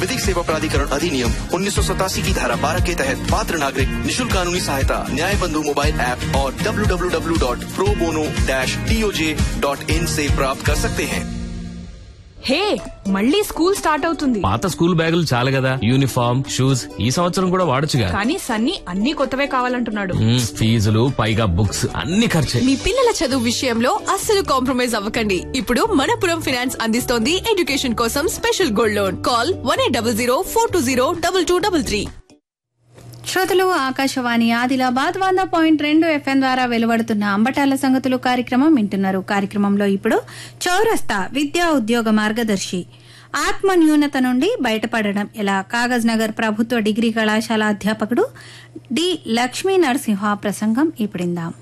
विधिक सेवा प्राधिकरण अधिनियम उन्नीस की धारा 12 के तहत पात्र नागरिक निशुल्क कानूनी सहायता न्याय बंधु मोबाइल ऐप और www.probono-toj.in से प्राप्त कर सकते हैं హే మళ్ళీ స్కూల్ స్టార్ట్ అవుతుంది పాత స్కూల్ బ్యాగులు చాలు కదా యూనిఫామ్ షూస్ ఈ సంవత్సరం కూడా వాడొచ్చుగా కానీ సన్నీ అన్ని కొత్తవే కావాలంటున్నాడు మ్మ్, ఫీజులు పైగా బుక్స్ అన్ని ఖర్చే మీ పిల్లల చదువు విషయంలో అస్సలు కాంప్రమైజ్ అవ్వకండి ఇప్పుడు మనపురం ఫైనాన్స్ అందిస్తోంది ఎడ్యుకేషన్ కోసం special gold loan call one eight double zero four two zero double two double three శ్రోతలు ఆకాశవాణి ఆదిలాబాద్ వంద పాయింట్ రెండు ఎఫ్ఎం ద్వారా వెలువడుతున్న అంబటాల సంగతులు కార్యక్రమం వింటున్నారు కార్యక్రమంలో ఇప్పుడు చౌరస్తా విద్యా ఉద్యోగ మార్గదర్శి ఆత్మ న్యూనత నుండి బయటపడడం ఎలా కాగజ్ నగర్ ప్రభుత్వ డిగ్రీ కళాశాల అధ్యాపకుడు డి లక్ష్మీ నరసింహ ప్రసంగం ఇప్పుడిందాం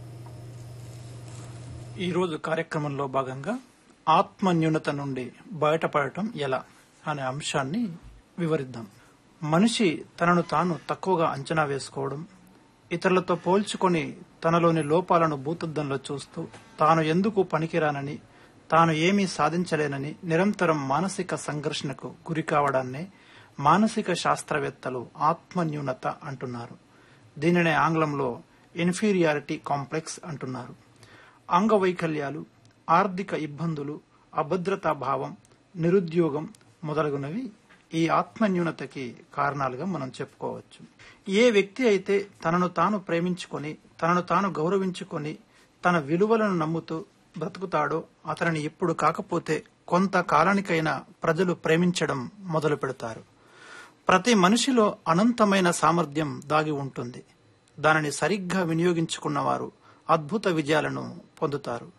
ఈరోజు కార్యక్రమంలో భాగంగా ఆత్మ న్యూనత నుండి బయటపడటం ఎలా అనే అంశాన్ని వివరిద్దాం మనిషి తనను తాను తక్కువగా అంచనా వేసుకోవడం ఇతరులతో పోల్చుకొని తనలోని లోపాలను భూతద్దంలో చూస్తూ తాను ఎందుకు పనికిరానని తాను ఏమీ సాధించలేనని నిరంతరం మానసిక సంఘర్షణకు గురి కావడాన్నే మానసిక శాస్త్రవేత్తలు ఆత్మ న్యూనత అంటున్నారు దీనినే ఆంగ్లంలో ఇన్ఫీరియారిటీ కాంప్లెక్స్ అంటున్నారు అంగవైకల్యాలు ఆర్థిక ఇబ్బందులు అభద్రతా భావం నిరుద్యోగం మొదలగునవి ఈ ఆత్మన్యూనతకి కారణాలుగా మనం చెప్పుకోవచ్చు ఏ వ్యక్తి అయితే తనను తాను ప్రేమించుకొని తనను తాను గౌరవించుకొని తన విలువలను నమ్ముతూ బ్రతుకుతాడో అతనిని ఇప్పుడు కాకపోతే కొంత కాలానికైనా ప్రజలు ప్రేమించడం మొదలు పెడతారు ప్రతి మనిషిలో అనంతమైన సామర్థ్యం దాగి ఉంటుంది దానిని సరిగ్గా వినియోగించుకున్నవారు అద్భుత విజయాలను పొందుతారు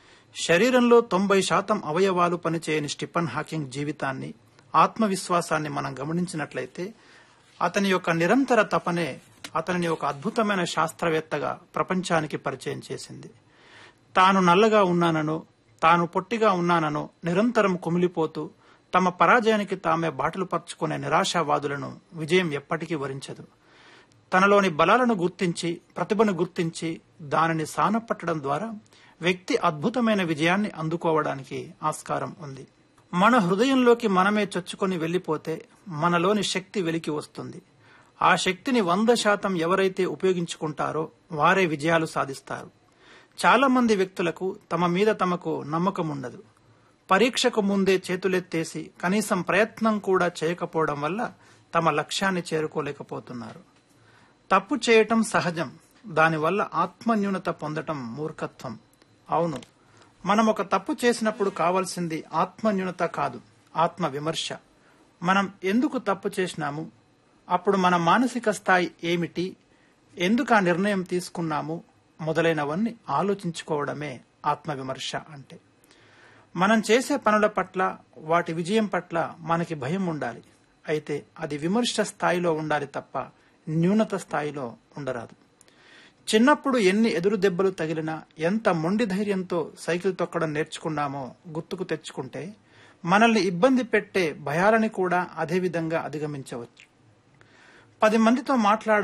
శరీరంలో తొంభై శాతం అవయవాలు పనిచేయని స్టిఫన్ హాకింగ్ జీవితాన్ని ఆత్మవిశ్వాసాన్ని మనం గమనించినట్లయితే అతని యొక్క నిరంతర తపనే అతనిని ఒక అద్భుతమైన శాస్త్రవేత్తగా ప్రపంచానికి పరిచయం చేసింది తాను నల్లగా ఉన్నాననో తాను పొట్టిగా ఉన్నాననో నిరంతరం కుమిలిపోతూ తమ పరాజయానికి తామే బాటలు పరుచుకునే నిరాశావాదులను విజయం ఎప్పటికీ వరించదు తనలోని బలాలను గుర్తించి ప్రతిభను గుర్తించి దానిని సానపట్టడం ద్వారా వ్యక్తి అద్భుతమైన విజయాన్ని అందుకోవడానికి ఆస్కారం ఉంది మన హృదయంలోకి మనమే చొచ్చుకొని వెళ్లిపోతే మనలోని శక్తి వెలికి వస్తుంది ఆ శక్తిని వంద శాతం ఎవరైతే ఉపయోగించుకుంటారో వారే విజయాలు సాధిస్తారు చాలా మంది వ్యక్తులకు తమ మీద తమకు నమ్మకం ఉండదు పరీక్షకు ముందే చేతులెత్తేసి కనీసం ప్రయత్నం కూడా చేయకపోవడం వల్ల తమ లక్ష్యాన్ని చేరుకోలేకపోతున్నారు తప్పు చేయటం సహజం దానివల్ల ఆత్మన్యూనత పొందటం మూర్ఖత్వం అవును మనం ఒక తప్పు చేసినప్పుడు కావాల్సింది ఆత్మన్యూనత కాదు ఆత్మ విమర్శ మనం ఎందుకు తప్పు చేసినాము అప్పుడు మన మానసిక స్థాయి ఏమిటి ఎందుకు ఆ నిర్ణయం తీసుకున్నాము మొదలైనవన్నీ ఆలోచించుకోవడమే ఆత్మవిమర్శ అంటే మనం చేసే పనుల పట్ల వాటి విజయం పట్ల మనకి భయం ఉండాలి అయితే అది విమర్శ స్థాయిలో ఉండాలి తప్ప న్యూనత స్థాయిలో ఉండరాదు చిన్నప్పుడు ఎన్ని ఎదురు దెబ్బలు తగిలినా ఎంత మొండి ధైర్యంతో సైకిల్ తొక్కడం నేర్చుకున్నామో గుర్తుకు తెచ్చుకుంటే మనల్ని ఇబ్బంది పెట్టే భయాలని కూడా అదే విధంగా అధిగమించవచ్చు పది మందితో మాట్లాడ